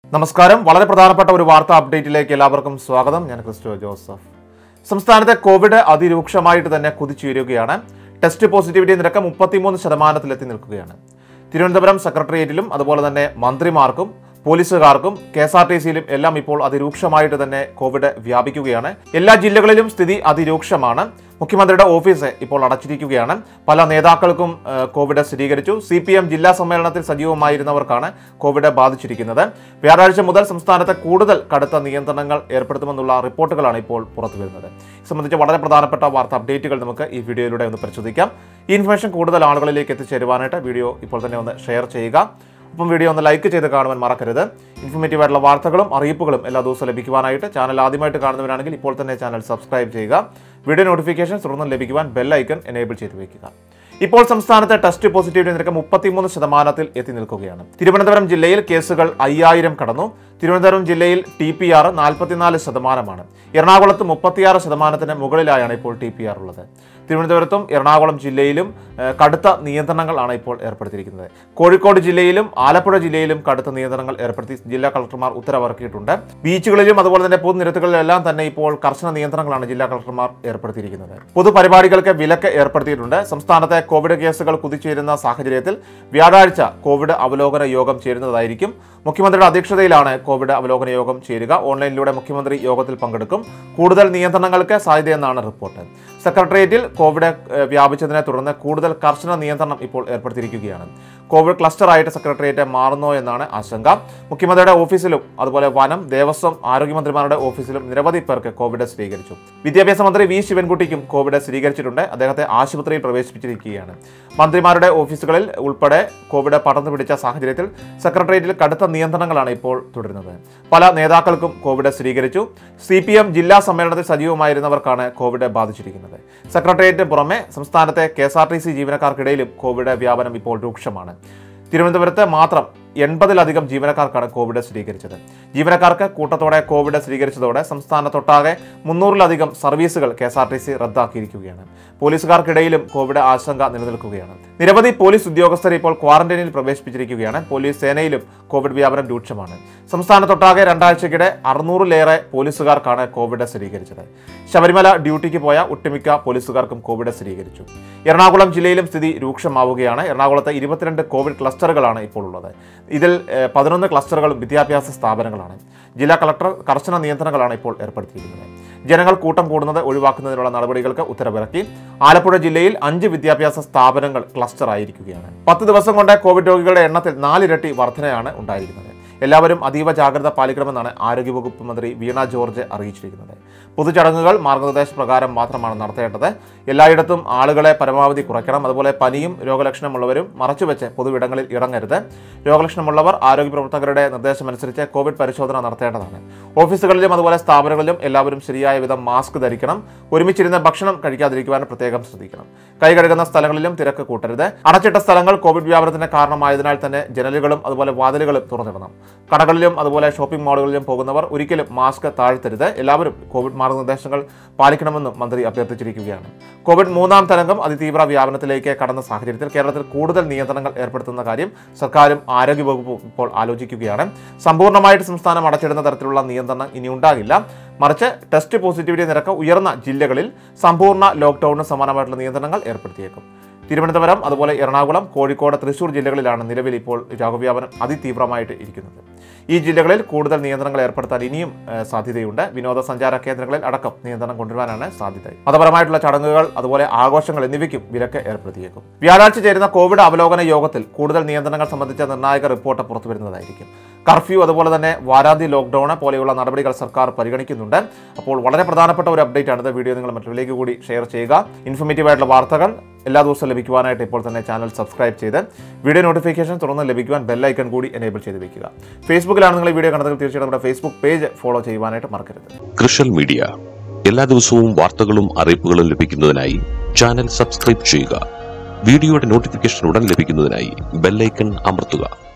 നമസ്കാരം വളരെ പ്രധാനപ്പെട്ട ഒരു വാർത്താ അപ്ഡേറ്റിലേക്ക് എല്ലാവർക്കും സ്വാഗതം ഞാൻ ക്രിസ്റ്റോ ജോസഫ് സംസ്ഥാനത്തെ കോവിഡ് അതിരൂക്ഷമായിട്ട് തന്നെ കുതിച്ചുയരുകയാണ് ടെസ്റ്റ് പോസിറ്റിവിറ്റി നിരക്ക് മുപ്പത്തിമൂന്ന് ശതമാനത്തിലെത്തി നിൽക്കുകയാണ് തിരുവനന്തപുരം സെക്രട്ടേറിയറ്റിലും അതുപോലെ തന്നെ മന്ത്രിമാർക്കും പോലീസുകാർക്കും കെ എസ് ആർ ടി സിയിലും എല്ലാം ഇപ്പോൾ അതിരൂക്ഷമായിട്ട് തന്നെ കോവിഡ് വ്യാപിക്കുകയാണ് എല്ലാ ജില്ലകളിലും സ്ഥിതി അതിരൂക്ഷമാണ് മുഖ്യമന്ത്രിയുടെ ഓഫീസ് ഇപ്പോൾ അടച്ചിരിക്കുകയാണ് പല നേതാക്കൾക്കും ഏഹ്, കോവിഡ് സ്ഥിരീകരിച്ചു സി പി എം ജില്ലാ സമ്മേളനത്തിൽ സജീവമായിരുന്നവർക്കാണ് കോവിഡ് ബാധിച്ചിരിക്കുന്നത് വ്യാഴാഴ്ച മുതൽ സംസ്ഥാനത്ത് കൂടുതൽ കടുത്ത നിയന്ത്രണങ്ങൾ ഏർപ്പെടുത്തുമെന്നുള്ള റിപ്പോർട്ടുകളാണ് ഇപ്പോൾ പുറത്തു വരുന്നത് ഇത് സംബന്ധിച്ച് വളരെ പ്രധാനപ്പെട്ട വാർത്താ അപ്ഡേറ്റുകൾ നമുക്ക് ഈ വീഡിയോയിലൂടെ ഒന്ന് പരിശോധിക്കാം ഈ ഇൻഫർമേഷൻ കൂടുതൽ ആളുകളിലേക്ക് എത്തിച്ചേരുവാനായിട്ട് വീഡിയോ ഇപ്പോൾ തന്നെ ഒന്ന് ഷെയർ ചെയ്യുക ഒപ്പം വീഡിയോ ഒന്ന് ലൈക്ക് ചെയ്ത് കാണുവാൻ മറക്കരുത് ഇൻഫോർമേറ്റീവ് ആയിട്ടുള്ള വാർത്തകളും അറിയിപ്പുകളും എല്ലാ ദിവസവും ലഭിക്കുവാനായിട്ട് ചാനൽ ആദ്യമായിട്ട് കാണുന്നവരാണെങ്കിൽ ഇപ്പോൾ തന്നെ ചാനൽ സബ്സ്ക്രൈബ് ചെയ്യുക വീഡിയോ നോട്ടിഫിക്കേഷൻ തുടർന്ന് ലഭിക്കുവാൻ ബെൽ ഐക്കൺ എനേബിൾ ചെയ്ത് വയ്ക്കുക ഇപ്പോൾ സംസ്ഥാനത്തെ ടെസ്റ്റ് പോസിറ്റിവിറ്റി നിരക്ക് മുപ്പത്തിമൂന്ന് ശതമാനത്തിൽ എത്തി നിൽക്കുകയാണ് തിരുവനന്തപുരം ജില്ലയിൽ കേസുകൾ അയ്യായിരം കടന്നു തിരുവനന്തപുരം ജില്ലയിൽ ടി പി ആർ നാൽപ്പത്തിനാല് ശതമാനമാണ് എറണാകുളത്ത് മുപ്പത്തിയാറ് ശതമാനത്തിന് മുകളിലായാണ് ഇപ്പോൾ ടി പി ആർ ഉള്ളത് തിരുവനന്തപുരത്തും എറണാകുളം ജില്ലയിലും ഏഹ്, കടുത്ത നിയന്ത്രണങ്ങളാണ് ഇപ്പോൾ ഏർപ്പെടുത്തിയിരിക്കുന്നത് കോഴിക്കോട് ജില്ലയിലും ആലപ്പുഴ ജില്ലയിലും കടുത്ത നിയന്ത്രണങ്ങൾ ഏർപ്പെടുത്തി ജില്ലാ കളക്ടർമാർ ഉത്തരവിറക്കിയിട്ടുണ്ട് ബീച്ചുകളിലും അതുപോലെ തന്നെ പൊതുനിരത്തുകളിലെല്ലാം തന്നെ ഇപ്പോൾ കർശന നിയന്ത്രണങ്ങളാണ് ജില്ലാ കളക്ടർമാർ ഏർപ്പെടുത്തിയിരിക്കുന്നത് പൊതുപരിപാടികൾക്ക് വിലക്ക് ഏർപ്പെടുത്തിയിട്ടുണ്ട് സംസ്ഥാനത്തെ കോവിഡ് കേസുകൾ കുതിച്ചുയരുന്ന സാഹചര്യത്തിൽ വ്യാഴാഴ്ച കോവിഡ് അവലോകന യോഗം ചേരുന്നതായിരിക്കും മുഖ്യമന്ത്രിയുടെ അധ്യക്ഷതയിലാണ് കോവിഡ് അവലോകന യോഗം ചേരുക ഓൺലൈനിലൂടെ മുഖ്യമന്ത്രി യോഗത്തിൽ പങ്കെടുക്കും കൂടുതൽ നിയന്ത്രണങ്ങൾക്ക് സാധ്യതയെന്നാണ് റിപ്പോർട്ട് സെക്രട്ടേറിയറ്റിൽ കോവിഡ് ഏഹ്, വ്യാപിച്ചതിനെ തുടർന്ന് കൂടുതൽ കർശന നിയന്ത്രണം ഇപ്പോൾ ഏർപ്പെടുത്തിയിരിക്കുകയാണ് കോവിഡ് ക്ലസ്റ്ററായിട്ട് സെക്രട്ടേറിയറ്റ് മാറുന്നോ എന്നാണ് ആശങ്ക മുഖ്യമന്ത്രിയുടെ ഓഫീസിലും അതുപോലെ വനം ദേവസ്വം ആരോഗ്യമന്ത്രിമാരുടെ ഓഫീസിലും നിരവധി പേർക്ക് കോവിഡ് സ്ഥിരീകരിച്ചു വിദ്യാഭ്യാസ മന്ത്രി വി ശിവൻകുട്ടിക്കും കോവിഡ് സ്ഥിരീകരിച്ചിട്ടുണ്ട് അദ്ദേഹത്തെ ആശുപത്രിയിൽ പ്രവേശിപ്പിച്ചിരിക്കുകയാണ് മന്ത്രിമാരുടെ ഓഫീസുകളിൽ ഉൾപ്പെടെ കോവിഡ് പടർന്നു പിടിച്ച സാഹചര്യത്തിൽ സെക്രട്ടേറിയറ്റിൽ കടുത്ത നിയന്ത്രണങ്ങളാണ് ഇപ്പോൾ തുടരുന്നത് പല നേതാക്കൾക്കും കോവിഡ് സ്ഥിരീകരിച്ചു സി പി എം ജില്ലാ സമ്മേളനത്തിൽ സജീവമായിരുന്നവർക്കാണ് കോവിഡ് ബാധിച്ചിരിക്കുന്നത് സെക്രട്ടേറിയറ്റിന് പുറമെ സംസ്ഥാനത്തെ K S R T C ജീവനക്കാർക്കിടയിലും കോവിഡ് വ്യാപനം ഇപ്പോൾ രൂക്ഷമാണ് തിരുവനന്തപുരത്ത് മാത്രം എൺപതിലധികം ജീവനക്കാർക്കാണ് കോവിഡ് സ്ഥിരീകരിച്ചത് ജീവനക്കാർക്ക് കൂട്ടത്തോടെ കോവിഡ് സ്ഥിരീകരിച്ചതോടെ സംസ്ഥാനത്തൊട്ടാകെ മുന്നൂറിലധികം സർവീസുകൾ K S R T C റദ്ദാക്കിയിരിക്കുകയാണ് പോലീസുകാർക്കിടയിലും കോവിഡ് ആശങ്ക നിലനിൽക്കുകയാണ് നിരവധി പോലീസ് ഉദ്യോഗസ്ഥരെ ഇപ്പോൾ ക്വാറന്റൈനിൽ പ്രവേശിപ്പിച്ചിരിക്കുകയാണ് പോലീസ് സേനയിലും കോവിഡ് വ്യാപനം രൂക്ഷമാണ് സംസ്ഥാനത്തൊട്ടാകെ രണ്ടാഴ്ചക്കിടെ അറുന്നൂറിലേറെ പോലീസുകാർക്കാണ് കോവിഡ് സ്ഥിരീകരിച്ചത് ശബരിമല ഡ്യൂട്ടിക്ക് പോയ ഒട്ടുമിക്ക പോലീസുകാർക്കും കോവിഡ് സ്ഥിരീകരിച്ചു എറണാകുളം ജില്ലയിലും സ്ഥിതി രൂക്ഷമാവുകയാണ് എറണാകുളത്ത് ഇരുപത്തിരണ്ട് കോവിഡ് ക്ലസ്റ്ററുകളാണ് ഇപ്പോൾ ഉള്ളത് ഇതിൽ ഏഹ്, പതിനൊന്ന് ക്ലസ്റ്ററുകളും വിദ്യാഭ്യാസ സ്ഥാപനങ്ങളാണ് ജില്ലാ കളക്ടർ കർശന നിയന്ത്രണങ്ങളാണ് ഇപ്പോൾ ഏർപ്പെടുത്തിയിരിക്കുന്നത് ജനങ്ങൾ കൂട്ടം കൂടുന്നത് ഒഴിവാക്കുന്നതിനുള്ള നടപടികൾക്ക് ഉത്തരവിറക്കി ആലപ്പുഴ ജില്ലയിൽ അഞ്ച് വിദ്യാഭ്യാസ സ്ഥാപനങ്ങൾ ക്ലസ്റ്റർ ആയിരിക്കുകയാണ് പത്ത് ദിവസം കൊണ്ട് കോവിഡ് രോഗികളുടെ എണ്ണത്തിൽ നാലിരട്ടി വർധനയാണ് ഉണ്ടായിരിക്കുന്നത് എല്ലാവരും അതീവ ജാഗ്രത പാലിക്കണമെന്നാണ് ആരോഗ്യവകുപ്പ് മന്ത്രി വീണ ജോർജ് അറിയിച്ചിരിക്കുന്നത് പൊതുചടങ്ങുകൾ മാർഗനിർദ്ദേശപ്രകാരം മാത്രമാണ് നടത്തേണ്ടത് എല്ലായിടത്തും ആളുകളെ പരമാവധി കുറയ്ക്കണം അതുപോലെ പനിയും രോഗലക്ഷണമുള്ളവരും മറച്ചുവെച്ച് പൊതുവിടങ്ങളിൽ ഇറങ്ങരുത് രോഗലക്ഷണമുള്ളവർ ആരോഗ്യ പ്രവർത്തകരുടെ നിർദ്ദേശമനുസരിച്ച് കോവിഡ് പരിശോധന നടത്തേണ്ടതാണ് ഓഫീസുകളിലും അതുപോലെ സ്ഥാപനങ്ങളിലും എല്ലാവരും ശരിയായ വിധം മാസ്ക് ധരിക്കണം ഒരുമിച്ചിരുന്ന് ഭക്ഷണം കഴിക്കാതിരിക്കുവാൻ പ്രത്യേകം ശ്രദ്ധിക്കണം കൈ കഴുകുന്ന സ്ഥലങ്ങളിലും തിരക്ക് കൂട്ടരുത് അടച്ചിട്ട സ്ഥലങ്ങൾ കോവിഡ് വ്യാപനത്തിന് കാരണമായതിനാൽ തന്നെ ജനലുകളും അതുപോലെ വാതിലുകളും തുറന്നിടണം കടകളിലും അതുപോലെ ഷോപ്പിംഗ് മാളുകളിലും പോകുന്നവർ ഒരിക്കലും മാസ്ക് താഴ്ത്തരുത് എല്ലാവരും കോവിഡ് മാർഗനിർദ്ദേശങ്ങൾ പാലിക്കണമെന്നും മന്ത്രി അഭ്യർത്ഥിച്ചിരിക്കുകയാണ് കോവിഡ് മൂന്നാം തരംഗം അതിതീവ്ര വ്യാപനത്തിലേക്ക് കടന്ന സാഹചര്യത്തിൽ കേരളത്തിൽ കൂടുതൽ നിയന്ത്രണങ്ങൾ ഏർപ്പെടുത്തുന്ന കാര്യം സർക്കാരും ആരോഗ്യവകുപ്പും ഇപ്പോൾ ആലോചിക്കുകയാണ് സമ്പൂർണ്ണമായിട്ട് സംസ്ഥാനം അടച്ചിടുന്ന തരത്തിലുള്ള നിയന്ത്രണം ഇനി ഉണ്ടാകില്ല മറിച്ച് ടെസ്റ്റ് പോസിറ്റിവിറ്റി നിരക്ക് ഉയർന്ന ജില്ലകളിൽ സമ്പൂർണ്ണ ലോക്ക്ഡൌണിന് സമാനമായിട്ടുള്ള നിയന്ത്രണങ്ങൾ ഏർപ്പെടുത്തിയേക്കും തിരുവനന്തപുരം അതുപോലെ എറണാകുളം കോഴിക്കോട് തൃശൂർ ജില്ലകളിലാണ് നിലവിൽ ഇപ്പോൾ രോഗവ്യാപനം അതിതീവ്രമായിട്ട് ഇരിക്കുന്നത് ഈ ജില്ലകളിൽ കൂടുതൽ നിയന്ത്രണങ്ങൾ ഏർപ്പെടുത്താൻ ഇനിയും ഏഹ്, സാധ്യതയുണ്ട് വിനോദസഞ്ചാര കേന്ദ്രങ്ങളിൽ അടക്കം നിയന്ത്രണം കൊണ്ടുവരാനാണ് സാധ്യത മതപരമായിട്ടുള്ള ചടങ്ങുകൾ അതുപോലെ ആഘോഷങ്ങൾ എന്നിവയ്ക്കും വിലക്ക് ഏർപ്പെടുത്തിയേക്കും വ്യാഴാഴ്ച ചേരുന്ന കോവിഡ് അവലോകന യോഗത്തിൽ കൂടുതൽ നിയന്ത്രണങ്ങൾ സംബന്ധിച്ച നിർണായക റിപ്പോർട്ട് പുറത്തുവരുന്നതായിരിക്കും കർഫ്യൂ അതുപോലെ തന്നെ വാരാന്തി ലോക്ക്ഡൌൺ പോലെയുള്ള നടപടികൾ സർക്കാർ പരിഗണിക്കുന്നുണ്ട് അപ്പോൾ വളരെ പ്രധാനപ്പെട്ട ഒരു അപ്ഡേറ്റ് ആണിത് വീഡിയോ നിങ്ങൾ മറ്റുള്ളവരിലേക്ക് കൂടി ഷെയർ ചെയ്യുക ഇൻഫോർമേറ്റീവ് ആയിട്ടുള്ള വാർത്തകൾ എല്ലാ ദിവസവും ലഭിക്കുവാനായിട്ട് ഇപ്പോൾ തന്നെ ചാനൽ സബ്സ്ക്രൈബ് ചെയ്ത് വീഡിയോ നോട്ടിഫിക്കേഷൻ തുടർന്ന് ലഭിക്കുവാൻ ബെല്ലൈക്കൺ കൂടി എനേബിൾ ചെയ്ത് വെക്കുക ഫേസ്ബുക്കിലാണ് നിങ്ങൾ ഈ വീഡിയോ കണ്ടതെങ്കിൽ തീർച്ചയായിട്ടും നമ്മുടെ ഫേസ്ബുക്ക് പേജ് ഫോളോ ചെയ്യുവാനായിട്ട് മറക്കരുത് കൃഷൽ മീഡിയ എല്ലാ ദിവസവും വാർത്തകളും അറിയിപ്പുകളും ലഭിക്കുന്നതിനായി ചാനൽ സബ്സ്ക്രൈബ് ചെയ്യുക വീഡിയോയുടെ നോട്ടിഫിക്കേഷൻ ഉടൻ ലഭിക്കുന്നതിനായി ബെല്ലൈക്കൺ അമർത്തുക